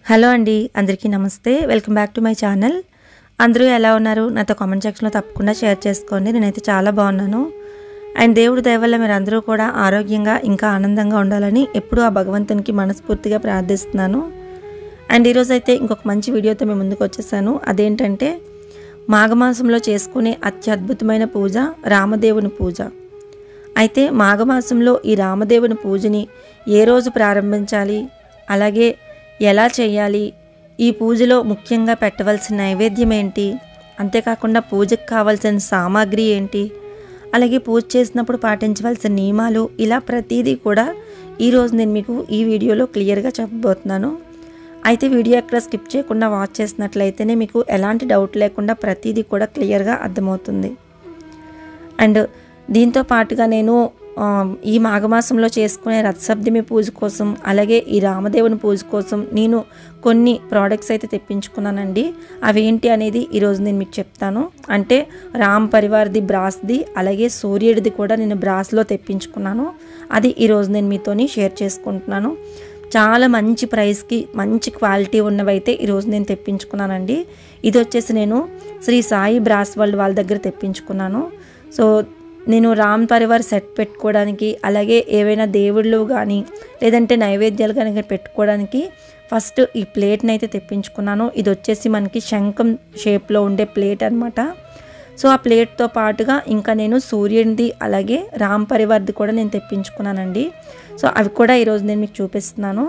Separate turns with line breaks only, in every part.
hello అండి అందరికీ నమస్తే welcome back to my channel అందరూ ఎలా ఉన్నారు నాతో కామెంట్ సెక్షన్లో తప్పకుండా షేర్ చేసుకోండి నేనైతే చాలా బాగున్నాను అండ్ దేవుడి దయ వల్ల మీరు అందరూ కూడా ఆరోగ్యంగా ఇంకా ఆనందంగా ఉండాలని ఎప్పుడూ ఆ భగవంతునికి మనస్ఫూర్తిగా ప్రార్థిస్తున్నాను అండ్ ఈరోజు అయితే ఇంకొక మంచి వీడియోతో మేము ముందుకు వచ్చేసాను అదేంటంటే మాఘమాసంలో చేసుకునే అత్యద్భుతమైన పూజ రామదేవుని పూజ అయితే మాఘమాసంలో ఈ రామదేవుని పూజని ఏ రోజు ప్రారంభించాలి అలాగే ఎలా చేయాలి ఈ పూజలో ముఖ్యంగా పెట్టవలసిన నైవేద్యం ఏంటి అంతేకాకుండా పూజకు కావాల్సిన సామాగ్రి ఏంటి అలాగే పూజ చేసినప్పుడు పాటించవలసిన నియమాలు ఇలా ప్రతిదీ కూడా ఈరోజు నేను మీకు ఈ వీడియోలో క్లియర్గా చెప్పబోతున్నాను అయితే వీడియో ఎక్కడ స్కిప్ చేయకుండా వాచ్ చేసినట్లయితేనే మీకు ఎలాంటి డౌట్ లేకుండా ప్రతిదీ కూడా క్లియర్గా అర్థమవుతుంది అండ్ దీంతో పాటుగా నేను ఆ, ఈ మాఘమాసంలో చేసుకునే రథసప్తమి పూజ కోసం అలాగే ఈ రామదేవుని పూజ కోసం నేను కొన్ని ప్రోడక్ట్స్ అయితే తెప్పించుకున్నానండి అవి ఏంటి అనేది ఈరోజు నేను మీకు చెప్తాను అంటే రామ్ పరివార్ది బ్రాస్ది అలాగే సూర్యుడిది కూడా నేను బ్రాస్లో తెప్పించుకున్నాను అది ఈరోజు నేను మీతోని షేర్ చేసుకుంటున్నాను చాలా మంచి ప్రైస్కి మంచి క్వాలిటీ ఉన్నవైతే ఈరోజు నేను తెప్పించుకున్నానండి ఇది వచ్చేసి నేను శ్రీ సాయి బ్రాస్ వరల్డ్ వాళ్ళ దగ్గర తెప్పించుకున్నాను సో నేను రామ్ పరివార్ సెట్ పెట్టుకోవడానికి అలాగే ఏవైనా దేవుళ్ళు కానీ లేదంటే నైవేద్యాలు కానీ పెట్టుకోవడానికి ఫస్ట్ ఈ ప్లేట్ని అయితే తెప్పించుకున్నాను ఇది వచ్చేసి మనకి శంఖం షేప్లో ఉండే ప్లేట్ అనమాట సో ఆ ప్లేట్తో పాటుగా ఇంకా నేను సూర్యునిది అలాగే రామ్ పరివార్ది కూడా నేను తెప్పించుకున్నానండి సో అవి కూడా ఈరోజు నేను మీకు చూపిస్తున్నాను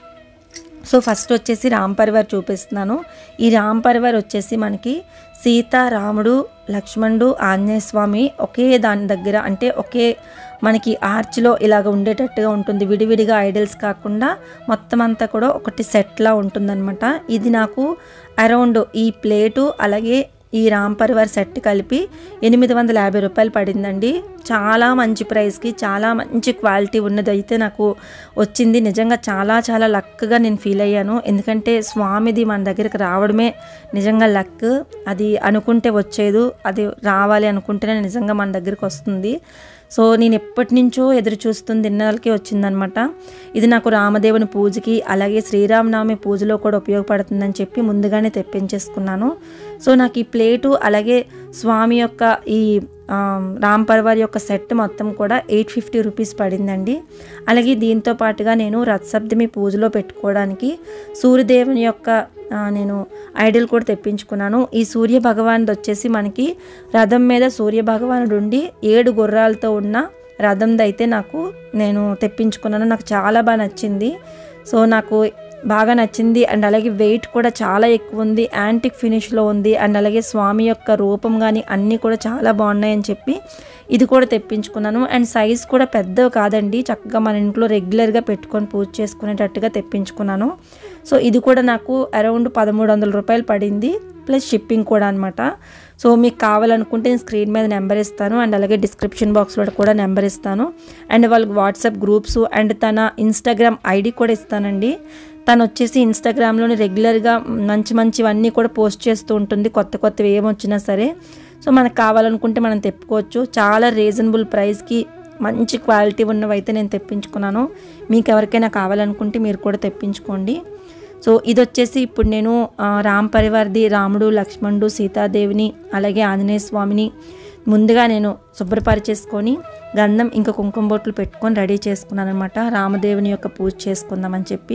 సో ఫస్ట్ వచ్చేసి రామ్ పరివార్ చూపిస్తున్నాను ఈ రామ్ పరివార్ వచ్చేసి మనకి సీత రాముడు లక్ష్మణుడు ఆంజనేయ స్వామి ఒకే దాని దగ్గర అంటే ఒకే మనకి ఆర్చ్లో ఇలాగ ఉండేటట్టుగా ఉంటుంది విడివిడిగా ఐడల్స్ కాకుండా మొత్తం అంతా కూడా ఒకటి సెట్లా ఉంటుందన్నమాట ఇది నాకు అరౌండ్ ఈ ప్లేటు అలాగే ఈ రామ్ పరివార్ సెట్ కలిపి ఎనిమిది వందల యాభై రూపాయలు పడిందండి చాలా మంచి ప్రైస్కి చాలా మంచి క్వాలిటీ ఉన్నది అయితే నాకు వచ్చింది నిజంగా చాలా చాలా లక్గా నేను ఫీల్ అయ్యాను ఎందుకంటే స్వామిది మన దగ్గరికి రావడమే నిజంగా లక్ అది అనుకుంటే వచ్చేదు అది రావాలి అనుకుంటేనే నిజంగా మన దగ్గరికి వస్తుంది సో నేను ఎప్పటి నుంచో ఎదురు చూస్తుంది ఇన్నాళ్ళకి వచ్చిందనమాట ఇది నాకు రామదేవుని పూజకి అలాగే శ్రీరామనవమి పూజలో కూడా ఉపయోగపడుతుందని చెప్పి ముందుగానే తెప్పించేసుకున్నాను సో నాకు ఈ ప్లేటు అలాగే స్వామి యొక్క ఈ ఆ, రామ్ పర్వార్ యొక్క సెట్ మొత్తం కూడా ఎయిట్ ఫిఫ్టీ రూపీస్ పడిందండి అలాగే దీంతో పాటుగా నేను రథసప్తమి పూజలో పెట్టుకోవడానికి సూర్యదేవుని యొక్క ఆ, నేను ఐడల్ కూడా తెప్పించుకున్నాను ఈ సూర్య భగవానుడు వచ్చేసి మనకి రథం మీద సూర్య భగవానుడు ఉండి ఏడు గుర్రాలతో ఉన్న రథంది అయితే నాకు నేను తెప్పించుకున్నాను నాకు చాలా బాగా నచ్చింది సో నాకు బాగా నచ్చింది అండ్ అలాగే వెయిట్ కూడా చాలా ఎక్కువ ఉంది యాంటిక్ ఫినిష్లో ఉంది అండ్ అలాగే స్వామి యొక్క రూపం కానీ అన్నీ కూడా చాలా బాగున్నాయని చెప్పి ఇది కూడా తెప్పించుకున్నాను అండ్ సైజ్ కూడా పెద్దవి కాదండి చక్కగా మన ఇంట్లో రెగ్యులర్గా పెట్టుకొని పూజ చేసుకునేటట్టుగా తెప్పించుకున్నాను సో ఇది కూడా నాకు అరౌండ్ పదమూడు వందల రూపాయలు పడింది ప్లస్ షిప్పింగ్ కూడా అనమాట సో మీకు కావాలనుకుంటే నేను స్క్రీన్ మీద నెంబర్ ఇస్తాను అండ్ అలాగే డిస్క్రిప్షన్ బాక్స్లో కూడా నెంబర్ ఇస్తాను అండ్ వాళ్ళకి వాట్సాప్ గ్రూప్స్ అండ్ తన ఇన్స్టాగ్రామ్ ఐడి కూడా ఇస్తానండి తను వచ్చేసి ఇన్స్టాగ్రామ్లోని రెగ్యులర్గా మంచి మంచివన్నీ కూడా పోస్ట్ చేస్తూ ఉంటుంది కొత్త కొత్తవి ఏమొచ్చినా సరే సో మనకు కావాలనుకుంటే మనం తెప్పుకోవచ్చు చాలా రీజనబుల్ ప్రైస్కి మంచి క్వాలిటీ ఉన్నవి అయితే నేను తెప్పించుకున్నాను మీకు ఎవరికైనా కావాలనుకుంటే మీరు కూడా తెప్పించుకోండి సో ఇది వచ్చేసి ఇప్పుడు నేను ఆ, రామ్ పరివార్ది రాముడు లక్ష్మణుడు సీతాదేవిని అలాగే ఆంజనేయ స్వామిని ముందుగా నేను శుభ్రపరిచేసుకొని గంధం ఇంకా కుంకుమ బొట్లు పెట్టుకొని రెడీ చేసుకున్నాను అనమాట రామదేవుని యొక్క పూజ చేసుకుందామని చెప్పి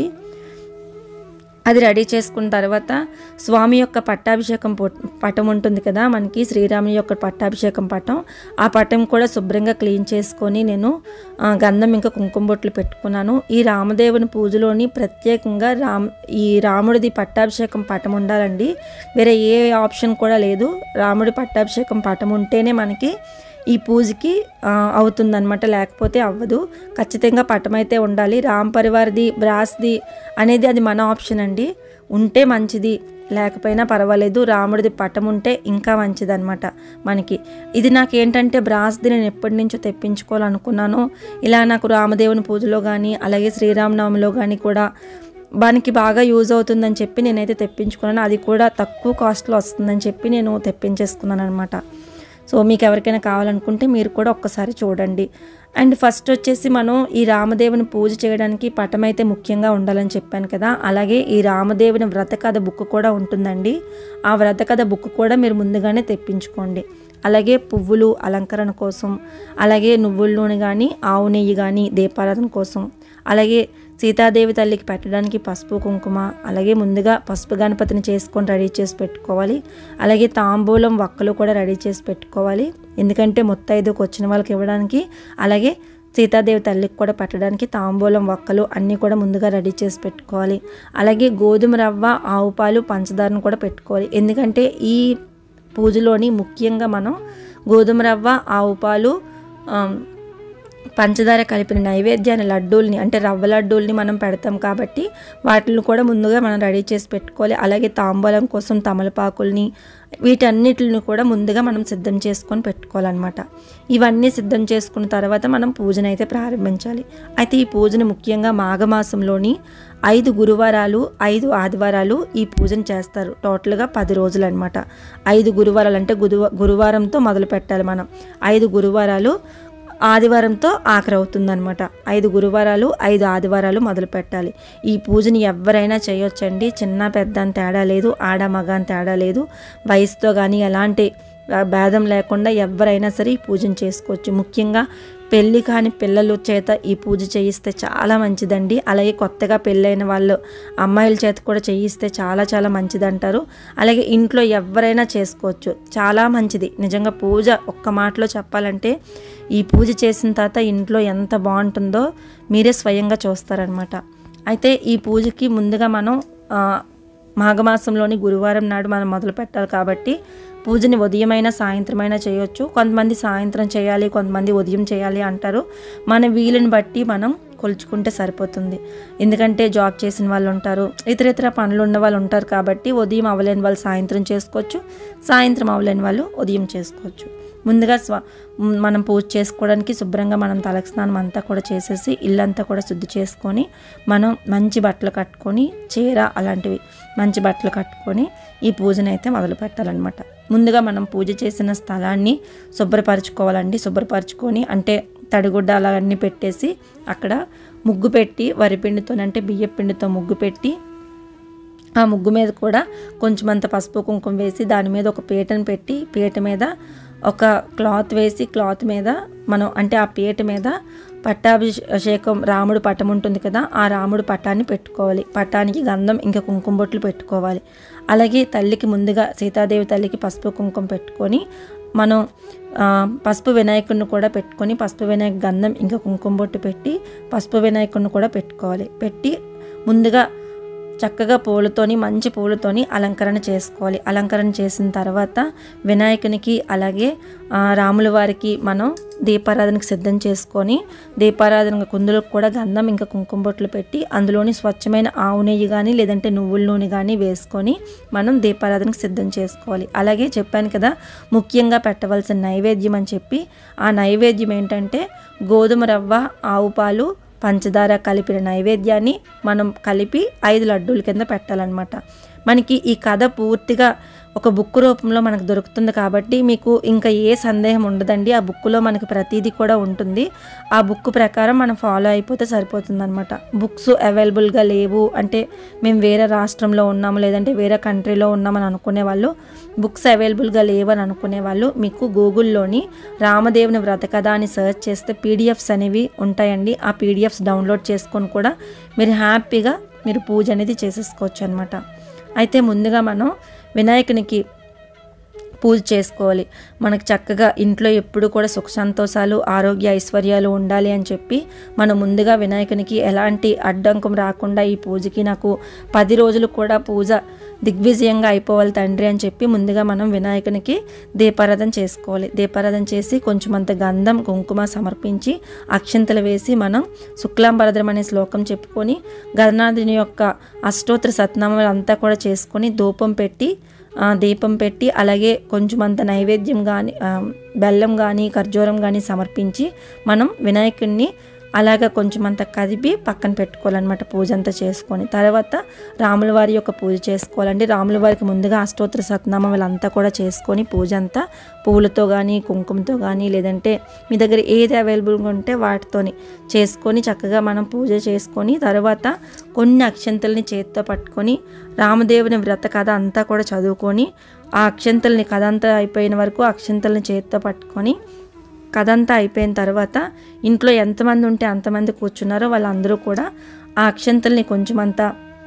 అది రెడీ చేసుకున్న తర్వాత స్వామి యొక్క పట్టాభిషేకం పొ- పటం ఉంటుంది కదా మనకి శ్రీరాముని యొక్క పట్టాభిషేకం పటం ఆ పటం కూడా శుభ్రంగా క్లీన్ చేసుకొని నేను ఆ, గంధం ఇంకా కుంకుమ బొట్లు పెట్టుకున్నాను ఈ రామదేవుని పూజలోని ప్రత్యేకంగా రామ్ ఈ రాముడిది పట్టాభిషేకం పటం ఉండాలండి వేరే ఏ ఆప్షన్ కూడా లేదు రాముడి పట్టాభిషేకం పటం ఉంటేనే మనకి ఈ పూజకి ఆ, అవుతుందన్నమాట లేకపోతే అవ్వదు ఖచ్చితంగా పటం అయితే ఉండాలి రామ్ పరివార్ది బ్రాస్ది అనేది అది మన ఆప్షన్ అండి ఉంటే మంచిది లేకపోయినా పర్వాలేదు రాముడిది పటం ఉంటే ఇంకా మంచిది అనమాట మనకి ఇది నాకు ఏంటంటే బ్రాస్ది నేను ఎప్పటి నుంచో తెప్పించుకోవాలనుకున్నాను ఇలా నాకు రామదేవుని పూజలో కానీ అలాగే శ్రీరామనవమిలో కానీ కూడా మనకి బాగా యూజ్ అవుతుందని చెప్పి నేనైతే తెప్పించుకున్నాను అది కూడా తక్కువ కాస్ట్లో వస్తుందని చెప్పి నేను తెప్పించేసుకున్నాను అనమాట సో మీకు ఎవరికైనా కావాలనుకుంటే మీరు కూడా ఒక్కసారి చూడండి అండ్ ఫస్ట్ వచ్చేసి మనం ఈ రామదేవుని పూజ చేయడానికి పటం అయితే ముఖ్యంగా ఉండాలని చెప్పాను కదా అలాగే ఈ రామదేవుని వ్రత కథ బుక్ కూడా ఉంటుందండి ఆ వ్రత కథ బుక్ కూడా మీరు ముందుగానే తెప్పించుకోండి అలాగే పువ్వులు అలంకరణ కోసం అలాగే నువ్వుల నూనె కానీ ఆవు నెయ్యి కానీ దీపారాధన కోసం అలాగే సీతాదేవి తల్లికి పెట్టడానికి పసుపు కుంకుమ అలాగే ముందుగా పసుపు గణపతిని చేసుకొని రెడీ చేసి పెట్టుకోవాలి అలాగే తాంబూలం వక్కలు కూడా రెడీ చేసి పెట్టుకోవాలి ఎందుకంటే ముత్తైదుకు వచ్చిన వాళ్ళకి ఇవ్వడానికి అలాగే సీతాదేవి తల్లికి కూడా పెట్టడానికి తాంబూలం వక్కలు అన్నీ కూడా ముందుగా రెడీ చేసి పెట్టుకోవాలి అలాగే గోధుమ రవ్వ ఆవు పాలు పంచదారను కూడా పెట్టుకోవాలి ఎందుకంటే ఈ పూజలోని ముఖ్యంగా మనం గోధుమ రవ్వ ఆవు పాలు ఆమ్, పంచదార కలిపిన నైవేద్యాన్ని లడ్డూల్ని అంటే రవ్వ లడ్డూల్ని మనం పెడతాం కాబట్టి వాటిని కూడా ముందుగా మనం రెడీ చేసి పెట్టుకోవాలి అలాగే తాంబూలం కోసం తమలపాకుల్ని వీటన్నిటిని కూడా ముందుగా మనం సిద్ధం చేసుకొని పెట్టుకోవాలన్నమాట ఇవన్నీ సిద్ధం చేసుకున్న తర్వాత మనం పూజను అయితే ప్రారంభించాలి అయితే ఈ పూజను ముఖ్యంగా మాఘమాసంలోని ఐదు గురువారాలు ఐదు ఆదివారాలు ఈ పూజను చేస్తారు టోటల్గా పది రోజులు అనమాట ఐదు గురువారాలు అంటే గురువ గురువారంతో మొదలు పెట్టాలి మనం ఐదు గురువారాలు ఆదివారంతో ఆఖరి అవుతుందన్నమాట ఐదు గురువారాలు ఐదు ఆదివారాలు మొదలు పెట్టాలి ఈ పూజని ఎవరైనా చేయొచ్చండి చిన్న పెద్ద అని తేడా లేదు ఆడ మగ అని తేడా లేదు వయసుతో కానీ ఎలాంటి ఆ, భేదం లేకుండా ఎవరైనా సరే ఈ పూజను చేసుకోవచ్చు ముఖ్యంగా పెళ్ళి కాని పిల్లల చేత ఈ పూజ చేయిస్తే చాలా మంచిదండి అలాగే కొత్తగా పెళ్ళైన వాళ్ళు అమ్మాయిల చేత కూడా చేయిస్తే చాలా చాలా మంచిది అంటారు అలాగే ఇంట్లో ఎవరైనా చేసుకోవచ్చు చాలా మంచిది నిజంగా పూజ ఒక్క మాటలో చెప్పాలంటే ఈ పూజ చేసిన తర్వాత ఇంట్లో ఎంత బాగుంటుందో మీరే స్వయంగా చూస్తారనమాట అయితే ఈ పూజకి ముందుగా మనం ఆ, మాఘమాసంలోని గురువారం నాడు మనం మొదలు పెట్టాలి కాబట్టి పూజని ఉదయమైనా సాయంత్రమైనా చేయొచ్చు కొంతమంది సాయంత్రం చేయాలి కొంతమంది ఉదయం చేయాలి అంటారు మన వీలుని బట్టి మనం కొలుచుకుంటే సరిపోతుంది ఎందుకంటే జాబ్ చేసిన వాళ్ళు ఉంటారు ఇతర ఇతర పనులు ఉన్న వాళ్ళు ఉంటారు కాబట్టి ఉదయం అవ్వలేని వాళ్ళు సాయంత్రం చేసుకోవచ్చు సాయంత్రం అవ్వలేని వాళ్ళు ఉదయం చేసుకోవచ్చు ముందుగా స్వ మనం పూజ చేసుకోవడానికి శుభ్రంగా మనం తలకు స్నానం అంతా కూడా చేసేసి ఇల్లంతా కూడా శుద్ధి చేసుకొని మనం మంచి బట్టలు కట్టుకొని చీర అలాంటివి మంచి బట్టలు కట్టుకొని ఈ పూజను అయితే మొదలు పెట్టాలన్నమాట ముందుగా మనం పూజ చేసిన స్థలాన్ని శుభ్రపరచుకోవాలండి శుభ్రపరచుకొని అంటే తడిగుడ్డ అలా అన్నీ పెట్టేసి అక్కడ ముగ్గు పెట్టి వరిపిండితో అంటే బియ్య పిండితో ముగ్గు పెట్టి ఆ ముగ్గు మీద కూడా కొంచెం అంత పసుపు కుంకుమ వేసి దాని మీద ఒక పీటను పెట్టి పీట మీద ఒక క్లాత్ వేసి క్లాత్ మీద మనం అంటే ఆ పీట మీద పట్టాభిషేకం రాముడు పటం ఉంటుంది కదా ఆ రాముడు పటాన్ని పెట్టుకోవాలి పటానికి గంధం ఇంకా కుంకుమ బొట్లు పెట్టుకోవాలి అలాగే తల్లికి ముందుగా సీతాదేవి తల్లికి పసుపు కుంకుమ పెట్టుకొని మనం ఆ, పసుపు వినాయకుడిని కూడా పెట్టుకొని పసుపు వినాయక గంధం ఇంకా కుంకుమ బొట్టు పెట్టి పసుపు వినాయకుడిని కూడా పెట్టుకోవాలి పెట్టి ముందుగా చక్కగా పూలతోని మంచి పూలతోని అలంకరణ చేసుకోవాలి అలంకరణ చేసిన తర్వాత వినాయకునికి అలాగే ఆ, రాముల వారికి మనం దీపారాధనకు సిద్ధం చేసుకొని దీపారాధన కుందులకు కూడా గంధం ఇంకా కుంకుమ బొట్లు పెట్టి అందులోని స్వచ్ఛమైన ఆవు నెయ్యి కానీ లేదంటే నువ్వుల నూనె కానీ వేసుకొని మనం దీపారాధనకు సిద్ధం చేసుకోవాలి అలాగే చెప్పాను కదా ముఖ్యంగా పెట్టవలసిన నైవేద్యం అని చెప్పి ఆ నైవేద్యం ఏంటంటే గోధుమ రవ్వ ఆవు పాలు పంచదార కలిపిన నైవేద్యాన్ని మనం కలిపి ఐదు లడ్డూల కింద పెట్టాలన్నమాట మనకి ఈ కథ పూర్తిగా ఒక బుక్ రూపంలో మనకు దొరుకుతుంది కాబట్టి మీకు ఇంకా ఏ సందేహం ఉండదండి ఆ బుక్లో మనకి ప్రతిదీ కూడా ఉంటుంది ఆ బుక్ ప్రకారం మనం ఫాలో అయిపోతే సరిపోతుంది అనమాట బుక్స్ అవైలబుల్గా లేవు అంటే మేము వేరే రాష్ట్రంలో ఉన్నాము లేదంటే వేరే కంట్రీలో ఉన్నామని అనుకునే వాళ్ళు బుక్స్ అవైలబుల్గా లేవని అనుకునే వాళ్ళు మీకు గూగుల్లోని రామదేవుని వ్రత కథ అని సెర్చ్ చేస్తే పీడిఎఫ్స్ అనేవి ఉంటాయండి ఆ పీడిఎఫ్స్ డౌన్లోడ్ చేసుకొని కూడా మీరు హ్యాపీగా మీరు పూజ అనేది చేసేసుకోవచ్చు అనమాట అయితే ముందుగా మనం వినాయకునికి పూజ చేసుకోవాలి మనకు చక్కగా ఇంట్లో ఎప్పుడు కూడా సుఖ సంతోషాలు ఆరోగ్య ఐశ్వర్యాలు ఉండాలి అని చెప్పి మనం ముందుగా వినాయకునికి ఎలాంటి అడ్డంకం రాకుండా ఈ పూజకి నాకు పది రోజులు కూడా పూజ దిగ్విజయంగా అయిపోవాలి తండ్రి అని చెప్పి ముందుగా మనం వినాయకునికి దీపారాధన చేసుకోవాలి దీపారాధన చేసి కొంచెం అంత గంధం కుంకుమ సమర్పించి అక్షంతలు వేసి మనం శుక్లాంబరద్రం అనే శ్లోకం చెప్పుకొని గణనాథుని యొక్క అష్టోత్తర సత్నామాలు అంతా కూడా చేసుకొని ధూపం పెట్టి ఆ, దీపం పెట్టి అలాగే కొంచెం అంత నైవేద్యం కానీ బెల్లం కానీ ఖర్జూరం కానీ సమర్పించి మనం వినాయకుడిని అలాగ కొంచెం అంత కదిపి పక్కన పెట్టుకోవాలన్నమాట పూజ అంతా చేసుకొని తర్వాత రాముల వారి యొక్క పూజ చేసుకోవాలండి రాముల వారికి ముందుగా అష్టోత్తర సత్నామం వీళ్ళంతా కూడా చేసుకొని పూజ అంతా పువ్వులతో కానీ కుంకుమతో కానీ లేదంటే మీ దగ్గర ఏది అవైలబుల్గా ఉంటే వాటితోని చేసుకొని చక్కగా మనం పూజ చేసుకొని తర్వాత కొన్ని అక్షంతల్ని చేతితో పట్టుకొని రామదేవుని వ్రత కథ అంతా కూడా చదువుకొని ఆ అక్షంతల్ని కథ అంతా అయిపోయిన వరకు అక్షంతల్ని చేతితో పట్టుకొని కథ అంతా అయిపోయిన తర్వాత ఇంట్లో ఎంతమంది ఉంటే అంతమంది కూర్చున్నారో వాళ్ళందరూ కూడా ఆ అక్షంతల్ని కొంచెం అంతా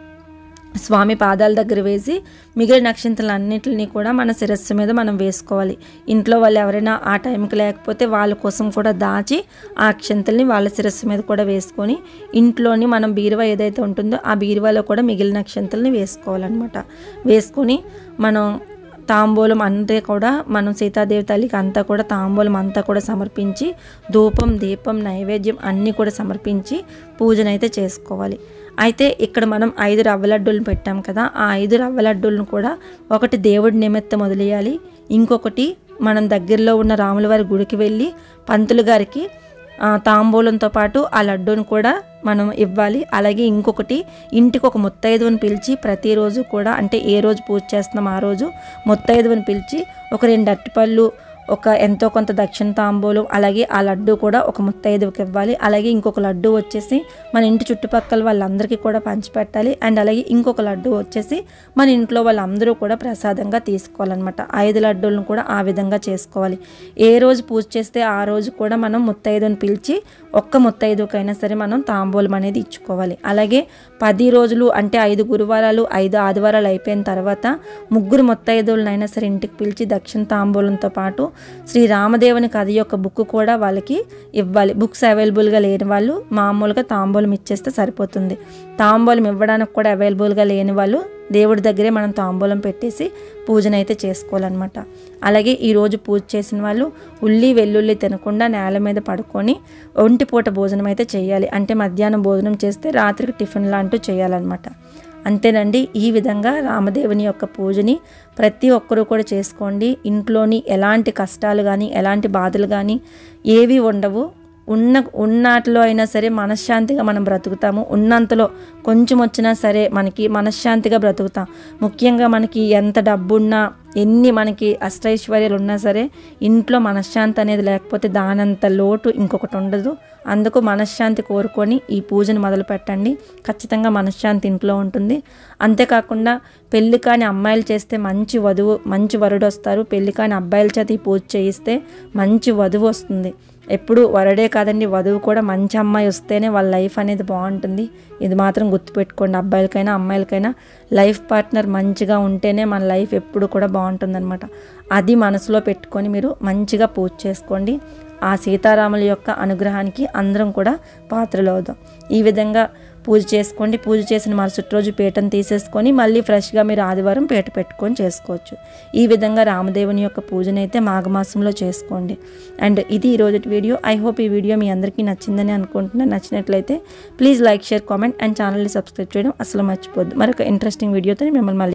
స్వామి పాదాల దగ్గర వేసి మిగిలిన నక్షత్రాలు అన్నింటిని కూడా మన శిరస్సు మీద మనం వేసుకోవాలి ఇంట్లో వాళ్ళు ఎవరైనా ఆ టైంకి లేకపోతే వాళ్ళ కోసం కూడా దాచి ఆ అక్షంతల్ని వాళ్ళ శిరస్సు మీద కూడా వేసుకొని ఇంట్లోని మనం బీరువా ఏదైతే ఉంటుందో ఆ బీరువాలో కూడా మిగిలిన అక్షంతల్ని వేసుకోవాలన్నమాట వేసుకొని మనం తాంబూలం అంతే కూడా మనం సీతాదేవి తల్లికి అంతా కూడా తాంబూలం అంతా కూడా సమర్పించి ధూపం దీపం నైవేద్యం అన్నీ కూడా సమర్పించి పూజనైతే చేసుకోవాలి అయితే ఇక్కడ మనం ఐదు రవ్వ లడ్డూలను పెట్టాం కదా ఆ ఐదు రవ్వ లడ్డూలను కూడా ఒకటి దేవుడి నిమిత్తం వదిలేయాలి ఇంకొకటి మనం దగ్గరలో ఉన్న రాముల వారి గుడికి వెళ్ళి పంతులు గారికి ఆ, తాంబూలంతో పాటు ఆ లడ్డూని కూడా మనం ఇవ్వాలి అలాగే ఇంకొకటి ఇంటికి ఒక ముత్తైదువుని పిలిచి ప్రతిరోజు కూడా అంటే ఏ రోజు పూజ చేస్తున్నాం ఆ రోజు ముత్తైదువుని పిలిచి ఒక రెండు అట్టిపళ్ళు ఒక ఎంతో కొంత దక్షిణ తాంబూలం అలాగే ఆ లడ్డు కూడా ఒక ముత్తైదువుకి ఇవ్వాలి అలాగే ఇంకొక లడ్డు వచ్చేసి మన ఇంటి చుట్టుపక్కల వాళ్ళందరికీ కూడా పంచిపెట్టాలి అండ్ అలాగే ఇంకొక లడ్డు వచ్చేసి మన ఇంట్లో వాళ్ళందరూ కూడా ప్రసాదంగా తీసుకోవాలన్నమాట ఐదు లడ్డూలను కూడా ఆ విధంగా చేసుకోవాలి ఏ రోజు పూజ చేస్తే ఆ రోజు కూడా మనం ముత్తైదుని పిలిచి ఒక్క ముత్తైదుకైనా సరే మనం తాంబూలం అనేది ఇచ్చుకోవాలి అలాగే పది రోజులు అంటే ఐదు గురువారాలు ఐదు ఆదివారాలు అయిపోయిన తర్వాత ముగ్గురు ముత్తైదువులనైనా సరే ఇంటికి పిలిచి దక్షిణ తాంబూలంతో పాటు శ్రీ రామదేవుని కథ యొక్క బుక్ కూడా వాళ్ళకి ఇవ్వాలి బుక్స్ అవైలబుల్గా లేని వాళ్ళు మామూలుగా తాంబూలం ఇచ్చేస్తే సరిపోతుంది తాంబూలం ఇవ్వడానికి కూడా అవైలబుల్గా లేని వాళ్ళు దేవుడి దగ్గరే మనం తాంబూలం పెట్టేసి పూజనైతే చేసుకోవాలన్నమాట అలాగే ఈరోజు పూజ చేసిన వాళ్ళు ఉల్లి వెల్లుల్లి తినకుండా నేల మీద పడుకొని ఒంటి పూట భోజనం అయితే చేయాలి అంటే మధ్యాహ్నం భోజనం చేస్తే రాత్రికి టిఫిన్ లాంటివి చేయాలన్నమాట అంతేనండి ఈ విధంగా రామదేవుని యొక్క పూజని ప్రతి ఒక్కరూ కూడా చేసుకోండి ఇంట్లోని ఎలాంటి కష్టాలు కానీ ఎలాంటి బాధలు కానీ ఏవి ఉండవు ఉన్న ఉన్నట్లో అయినా సరే మనశ్శాంతిగా మనం బ్రతుకుతాము ఉన్నంతలో కొంచెం వచ్చినా సరే మనకి మనశ్శాంతిగా బ్రతుకుతాం ముఖ్యంగా మనకి ఎంత డబ్బున్నా ఎన్ని మనకి అష్టైశ్వర్యాలు ఉన్నా సరే ఇంట్లో మనశ్శాంతి అనేది లేకపోతే దానంత లోటు ఇంకొకటి ఉండదు అందుకు మనశ్శాంతి కోరుకొని ఈ పూజను మొదలు పెట్టండి ఖచ్చితంగా మనశ్శాంతి ఇంట్లో ఉంటుంది అంతేకాకుండా పెళ్లి కాని అమ్మాయిలు చేస్తే మంచి వధువు మంచి వరుడు వస్తారు పెళ్లి కాని అబ్బాయిల చేత ఈ పూజ చేయిస్తే మంచి వధువు వస్తుంది ఎప్పుడు వరడే కాదండి వధువు కూడా మంచి అమ్మాయి వస్తేనే వాళ్ళ లైఫ్ అనేది బాగుంటుంది ఇది మాత్రం గుర్తుపెట్టుకోండి అబ్బాయిలకైనా అమ్మాయిలకైనా లైఫ్ పార్ట్నర్ మంచిగా ఉంటేనే మన లైఫ్ ఎప్పుడు కూడా బాగుంటుందన్నమాట అది మనసులో పెట్టుకొని మీరు మంచిగా పూజ చేసుకోండి ఆ సీతారాముల యొక్క అనుగ్రహానికి అందరం కూడా పాత్రలు అవుదాం ఈ విధంగా పూజ చేసుకోండి పూజ చేసిన మరుసటి రోజు పీటను తీసేసుకొని మళ్ళీ ఫ్రెష్గా మీరు ఆదివారం పీట పెట్టుకొని చేసుకోవచ్చు ఈ విధంగా రామదేవుని యొక్క పూజనైతే మాఘమాసంలో చేసుకోండి అండ్ ఇది ఈరోజు వీడియో ఐ హోప్ ఈ వీడియో మీ అందరికీ నచ్చిందని అనుకుంటున్నాను నచ్చినట్లయితే please like share comment and ఛానల్ని సబ్స్క్రైబ్ చేయడం అసలు మర్చిపోద్దు మరొక ఇంట్రెస్టింగ్ వీడియోతో మిమ్మల్ని మళ్ళీ